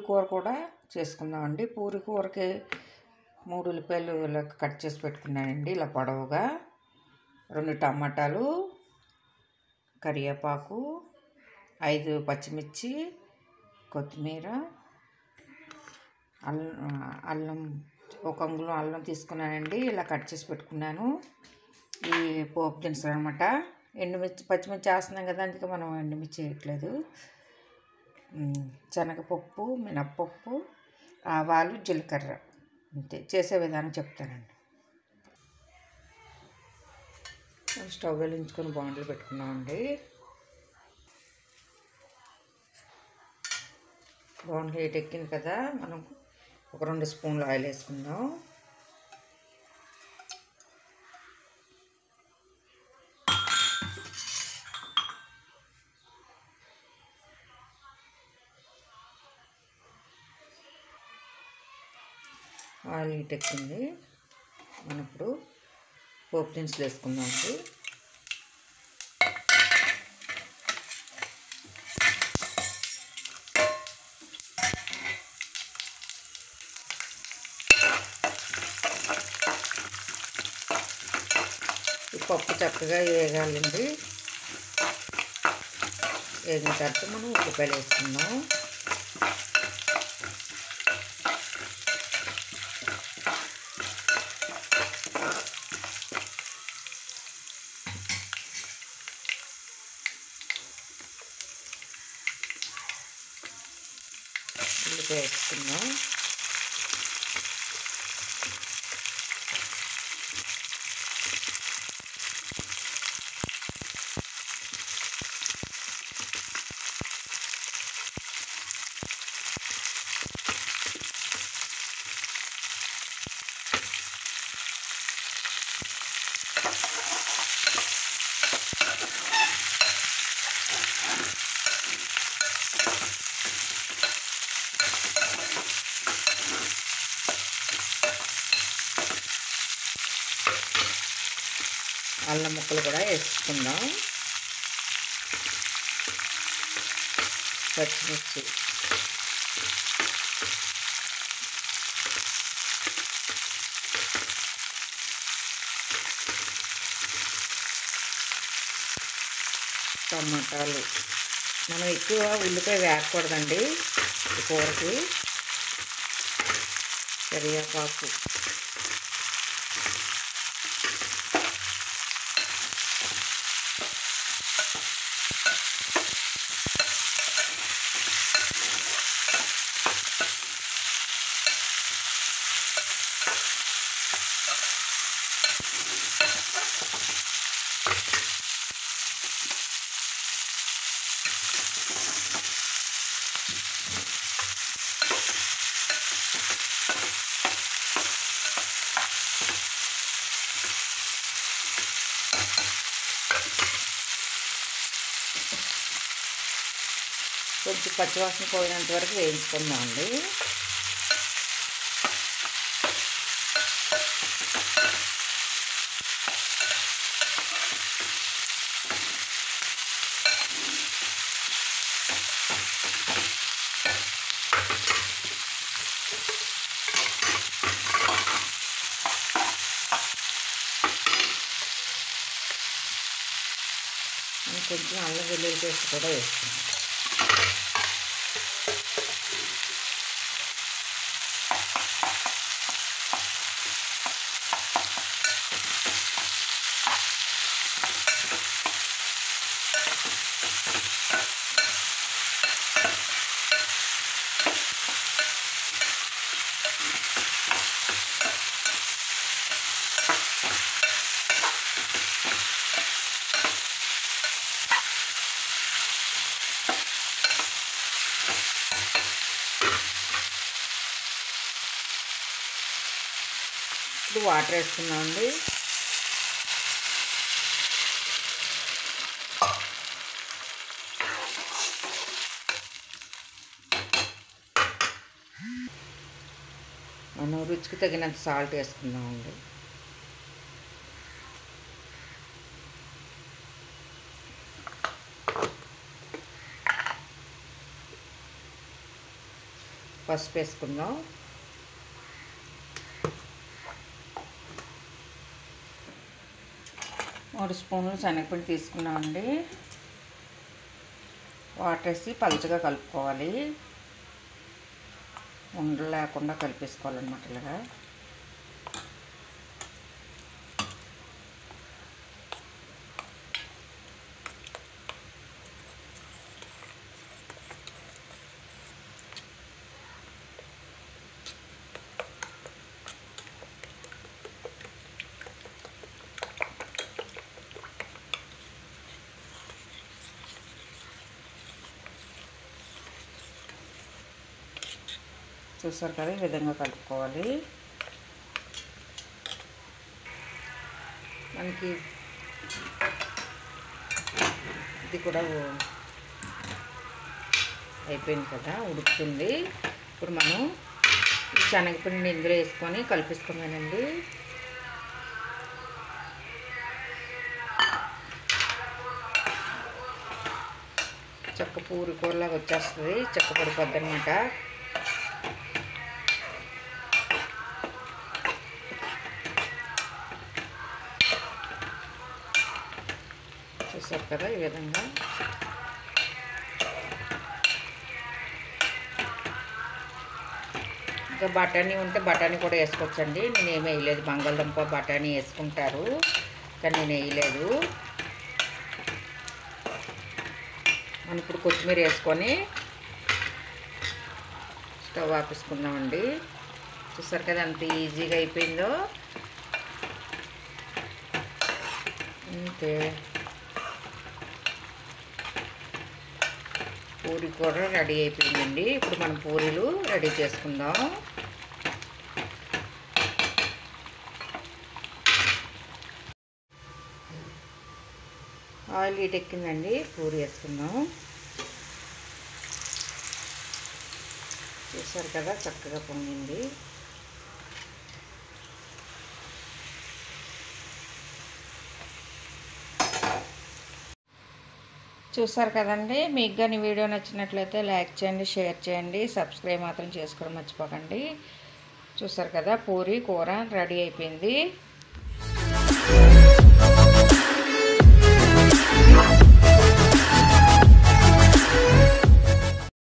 కూర కూడా చేసుకుందామండి పూరి కూరకి మూడు ఉల్లిపాయలు ఇలా కట్ చేసి పెట్టుకున్నానండి ఇలా పొడవుగా రెండు టమాటాలు కరివేపాకు ఐదు పచ్చిమిర్చి కొత్తిమీర అల్లం అల్లం ఒక అంగుళం అల్లం తీసుకున్నానండి ఇలా కట్ చేసి పెట్టుకున్నాను ఈ పోపు దినుసులు అనమాట ఎండుమిర్చి పచ్చిమిర్చి వేస్తున్నాం కదా అందుకే మనం ఎండుమిర్చి వేయట్లేదు ఉమ్, శనగపప్పు మినప్పప్పు ఆవాలు జీలకర్ర అంతే చేసే విధానం చెప్తానండి స్టవ్ వెలించుకొని బాండ్లు పెట్టుకున్నామండి బాండ్లు హీట్ ఎక్కింది కదా మనం ఒక రెండు స్పూన్లు ఆయిల్ వేసుకుందాం ఆయిల్ హీట్ ఎక్కింది మనం ఇప్పుడు పోపు దినుసులు వేసుకుందామండి ఈ పప్పు చక్కగా వేగాలండి వేగిన తర్వాత మనం ఉల్లిపాయలు వేసుకుందాం ఉల్లిపాయ వేసుకుందాం అల్లం ముక్కలు కూడా వేసుకుందాం పచ్చిమిర్చి టమాటాలు మనం ఎక్కువ ఉల్లిపాయ వేయకూడదండి ఈ కూరకి కరివేపాకు కొంచెం పచ్చివాసన పోయినంత వరకు వేయించుకుందామండి కొంచెం అల్లం వెల్లుల్లి పేస్ట్ కూడా వేసుకుందాం ఇప్పుడు వాటర్ వేసుకున్నామండి మనం రుచికి తగినంత సాల్ట్ వేసుకుందామండి పసుపు వేసుకుందాం మూడు స్పూన్లు శనగపిండి తీసుకున్నామండి వాటర్ వేసి పలుచగా కలుపుకోవాలి ఉండలు లేకుండా కలిపేసుకోవాలన్నమాట ఇలాగా చూసారు కదా ఈ విధంగా కలుపుకోవాలి మనకి ఇది కూడా అయిపోయింది కదా ఉడుకుతుంది ఇప్పుడు మనం ఈ శనగపిండిని ఇందులో వేసుకొని కలిపిస్తున్నానండి చెక్క పూరి కూరలాగా వచ్చేస్తుంది చెక్క పడిపోద్ది అనమాట చూసారు కదా ఈ విధంగా ఇంకా బఠానీ ఉంటే బఠానీ కూడా వేసుకోవచ్చండి నేను ఏమీ వేయలేదు బంగాళదుంప బఠానీ వేసుకుంటారు కానీ నేను వేయలేదు మనం ఇప్పుడు కొత్తిమీర వేసుకొని స్టవ్ ఆపేసుకుందామండి చూసారు కదా అంత ఈజీగా అయిపోయిందో అంతే పూరి కూర రెడీ అయిపోయిందండి ఇప్పుడు మనం పూరీలు రెడీ చేసుకుందాం ఆయిల్ హీట్ ఎక్కిందండి పూరి వేసుకుందాం చూసారు కదా చక్కగా పొంగింది చూసారు కదండి మీకు కానీ వీడియో నచ్చినట్లయితే లైక్ చేయండి షేర్ చేయండి సబ్స్క్రైబ్ మాత్రం చేసుకోవడం మర్చిపోకండి చూసారు కదా పూరి కూర రెడీ అయిపోయింది